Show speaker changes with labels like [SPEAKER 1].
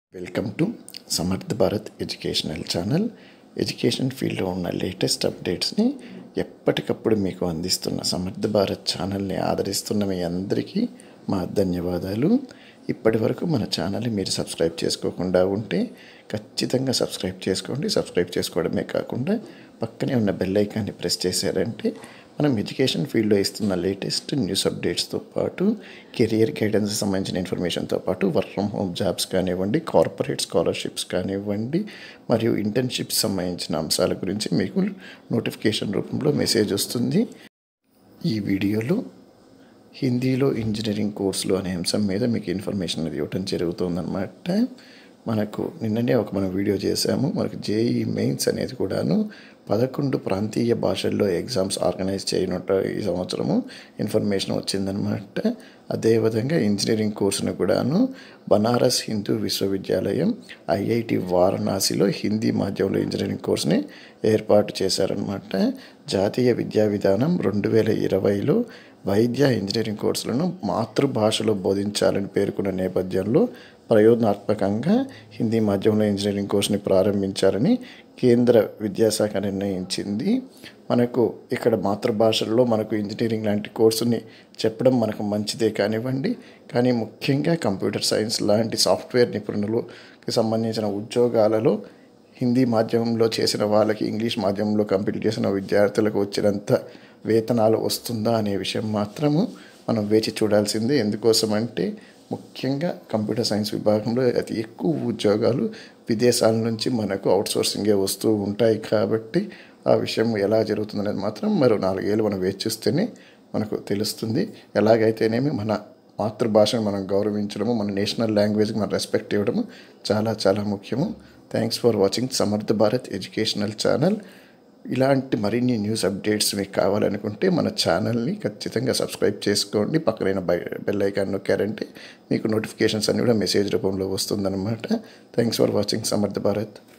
[SPEAKER 1] welcome to Samarth Bharat educational channel education ఫీల్డ్లో ఉన్న latest అప్డేట్స్ని ఎప్పటికప్పుడు మీకు అందిస్తున్న సమర్థ్ భారత్ ఛానల్ని ఆదరిస్తున్న మీ అందరికీ మా ధన్యవాదాలు ఇప్పటి వరకు మన ఛానల్ని మీరు సబ్స్క్రైబ్ చేసుకోకుండా ఉంటే ఖచ్చితంగా సబ్స్క్రైబ్ చేసుకోండి సబ్స్క్రైబ్ చేసుకోవడమే కాకుండా పక్కనే ఉన్న బెల్ ఐకాన్ని ప్రెస్ చేశారంటే మనం ఎడ్యుకేషన్ ఫీల్డ్లో ఇస్తున్న లేటెస్ట్ న్యూస్ అప్డేట్స్తో పాటు కెరియర్ గైడెన్స్ సంబంధించిన ఇన్ఫర్మేషన్తో పాటు వర్క్ ఫ్రమ్ హోమ్ జాబ్స్ కానివ్వండి కార్పొరేట్ స్కాలర్షిప్స్ కానివ్వండి మరియు ఇంటర్న్షిప్స్ సంబంధించిన అంశాల గురించి మీకు నోటిఫికేషన్ రూపంలో మెసేజ్ వస్తుంది ఈ వీడియోలో హిందీలో ఇంజనీరింగ్ కోర్సులు అనే అంశం మీద మీకు ఇన్ఫర్మేషన్ అనేది ఇవ్వటం జరుగుతుందన్నమాట మనకు నిన్ననే ఒక మనం వీడియో చేశాము మనకు జేఈ మెయిన్స్ అనేది కూడాను పదకొండు ప్రాంతీయ భాషల్లో ఎగ్జామ్స్ ఆర్గనైజ్ చేయనుంట ఈ సంవత్సరము ఇన్ఫర్మేషన్ వచ్చిందనమాట అదేవిధంగా ఇంజనీరింగ్ కోర్సును కూడాను బనారస్ హిందూ విశ్వవిద్యాలయం ఐఐటి వారణాసిలో హిందీ మాధ్యమంలో ఇంజనీరింగ్ కోర్సుని ఏర్పాటు చేశారనమాట జాతీయ విద్యా విధానం రెండు వేల ఇరవైలో వైద్య ఇంజనీరింగ్ కోర్సులను మాతృభాషలో బోధించాలని పేర్కొన్న నేపథ్యంలో ప్రయోజనాత్మకంగా హిందీ మాధ్యమంలో ఇంజనీరింగ్ కోర్సుని ప్రారంభించాలని కేంద్ర విద్యాశాఖ నిర్ణయించింది మనకు ఇక్కడ మాతృభాషల్లో మనకు ఇంజనీరింగ్ లాంటి కోర్సుని చెప్పడం మనకు మంచిదే కానివ్వండి కానీ ముఖ్యంగా కంప్యూటర్ సైన్స్ లాంటి సాఫ్ట్వేర్ నిపుణులకి సంబంధించిన ఉద్యోగాలలో హిందీ మాధ్యమంలో చేసిన వాళ్ళకి ఇంగ్లీష్ మాధ్యమంలో కంప్లీట్ చేసిన విద్యార్థులకు వచ్చినంత వేతనాలు వస్తుందా అనే విషయం మాత్రము మనం వేచి చూడాల్సిందే ఎందుకోసం అంటే ముఖ్యంగా కంప్యూటర్ సైన్స్ విభాగంలో అతి ఎక్కువ ఉద్యోగాలు విదేశాల నుంచి మనకు అవుట్సోర్సింగే వస్తూ ఉంటాయి కాబట్టి ఆ విషయం ఎలా జరుగుతుందనేది మాత్రం మరో నాలుగేళ్ళు మనం వేచి చూస్తేనే మనకు తెలుస్తుంది ఎలాగైతేనేమి మన మాతృభాషను మనం గౌరవించడము మన నేషనల్ లాంగ్వేజ్కి మనం రెస్పెక్ట్ ఇవ్వడము చాలా చాలా ముఖ్యము థ్యాంక్స్ ఫర్ వాచింగ్ సమర్థ భారత్ ఎడ్యుకేషనల్ ఛానల్ ఇలాంటి మరిన్ని న్యూస్ అప్డేట్స్ మీకు కావాలనుకుంటే మన ఛానల్ని ఖచ్చితంగా సబ్స్క్రైబ్ చేసుకోండి పక్కన బెల్ ఐకాన్ నొక్కారంటే మీకు నోటిఫికేషన్స్ అన్నీ కూడా మెసేజ్ రూపంలో వస్తుందన్నమాట థ్యాంక్స్ ఫర్ వాచింగ్ సమర్థ భారత్